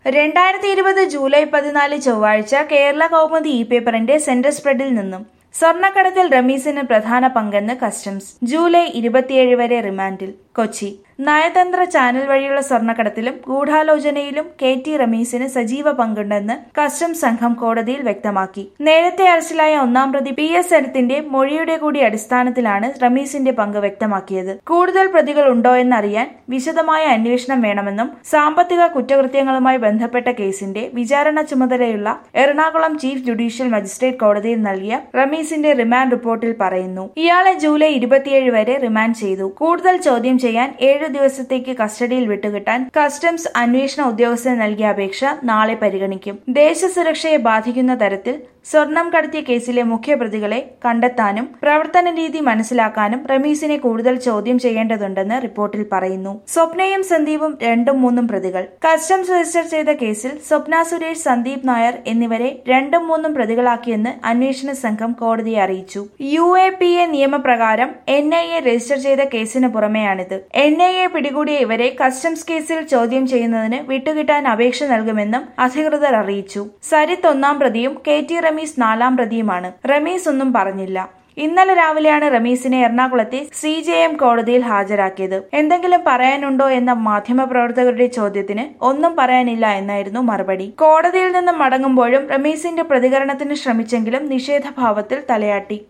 രണ്ടായിരത്തി ഇരുപത് ജൂലൈ പതിനാല് ചൊവ്വാഴ്ച കേരള കൗമുദി ഇ പേപ്പറിന്റെ സെന്റർ സ്പ്രെഡിൽ നിന്നും സ്വർണ്ണക്കടത്തിൽ റമീസിന് പ്രധാന പങ്കെന്ന് കസ്റ്റംസ് ജൂലൈ ഇരുപത്തിയേഴ് വരെ റിമാൻഡിൽ കൊച്ചി നയതന്ത്ര ചാനൽ വഴിയുള്ള സ്വർണ്ണക്കടത്തിലും ഗൂഢാലോചനയിലും കെ ടി റമീസിന് സജീവ പങ്കുണ്ടെന്ന് കസ്റ്റംസ് സംഘം കോടതിയിൽ വ്യക്തമാക്കി നേരത്തെ അറസ്റ്റിലായ ഒന്നാം പ്രതി പി എസ് സരത്തിന്റെ മൊഴിയുടെ കൂടി അടിസ്ഥാനത്തിലാണ് റമീസിന്റെ പങ്ക് വ്യക്തമാക്കിയത് കൂടുതൽ പ്രതികൾ ഉണ്ടോ എന്നറിയാൻ വിശദമായ അന്വേഷണം വേണമെന്നും സാമ്പത്തിക കുറ്റകൃത്യങ്ങളുമായി ബന്ധപ്പെട്ട കേസിന്റെ വിചാരണ ചുമതലയുള്ള എറണാകുളം ചീഫ് ജുഡീഷ്യൽ മജിസ്ട്രേറ്റ് കോടതിയിൽ നൽകിയ റമീസിന്റെ റിമാൻഡ് റിപ്പോർട്ടിൽ പറയുന്നു ഇയാളെ ജൂലൈ ഇരുപത്തിയേഴ് വരെ റിമാൻഡ് ചെയ്തു കൂടുതൽ ചോദ്യം ചെയ്യാൻ ഏഴു ദിവസത്തേക്ക് കസ്റ്റഡിയിൽ വിട്ടുകിട്ടാൻ കസ്റ്റംസ് അന്വേഷണ ഉദ്യോഗസ്ഥന് നൽകിയ അപേക്ഷ നാളെ പരിഗണിക്കും ദേശസുരക്ഷയെ ബാധിക്കുന്ന തരത്തിൽ സ്വർണം കടത്തിയ കേസിലെ മുഖ്യപ്രതികളെ കണ്ടെത്താനും പ്രവർത്തന രീതി മനസ്സിലാക്കാനും റമീസിനെ കൂടുതൽ ചോദ്യം ചെയ്യേണ്ടതുണ്ടെന്ന് റിപ്പോർട്ടിൽ പറയുന്നു സ്വപ്നയും സന്ദീപും രണ്ടും മൂന്നും പ്രതികൾ കസ്റ്റംസ് രജിസ്റ്റർ ചെയ്ത കേസിൽ സ്വപ്ന സുരേഷ് സന്ദീപ് നായർ എന്നിവരെ രണ്ടും മൂന്നും പ്രതികളാക്കിയെന്ന് അന്വേഷണ സംഘം കോടതിയെ അറിയിച്ചു യു എ പി എ നിയമപ്രകാരം എൻ ഐ എ രജിസ്റ്റർ ചെയ്ത കേസിന് പുറമെയാണിത് എൻ ഐ എ പിടികൂടിയ ഇവരെ കസ്റ്റംസ് കേസിൽ ചോദ്യം ചെയ്യുന്നതിന് വിട്ടുകിട്ടാൻ അപേക്ഷ നൽകുമെന്നും അധികൃതർ അറിയിച്ചു സരിത്ത് ഒന്നാം പ്രതിയും കെ ടി റമീസ് നാലാം പ്രതിയുമാണ് റമീസ് ഒന്നും പറഞ്ഞില്ല ഇന്നലെ രാവിലെയാണ് റമീസിനെ എറണാകുളത്തെ സി ജെ എം കോടതിയിൽ ഹാജരാക്കിയത് എന്തെങ്കിലും പറയാനുണ്ടോ എന്ന മാധ്യമപ്രവർത്തകരുടെ ചോദ്യത്തിന് ഒന്നും പറയാനില്ല എന്നായിരുന്നു മറുപടി കോടതിയിൽ നിന്നും മടങ്ങുമ്പോഴും റമീസിന്റെ പ്രതികരണത്തിന് ശ്രമിച്ചെങ്കിലും നിഷേധഭാവത്തിൽ തലയാട്ടി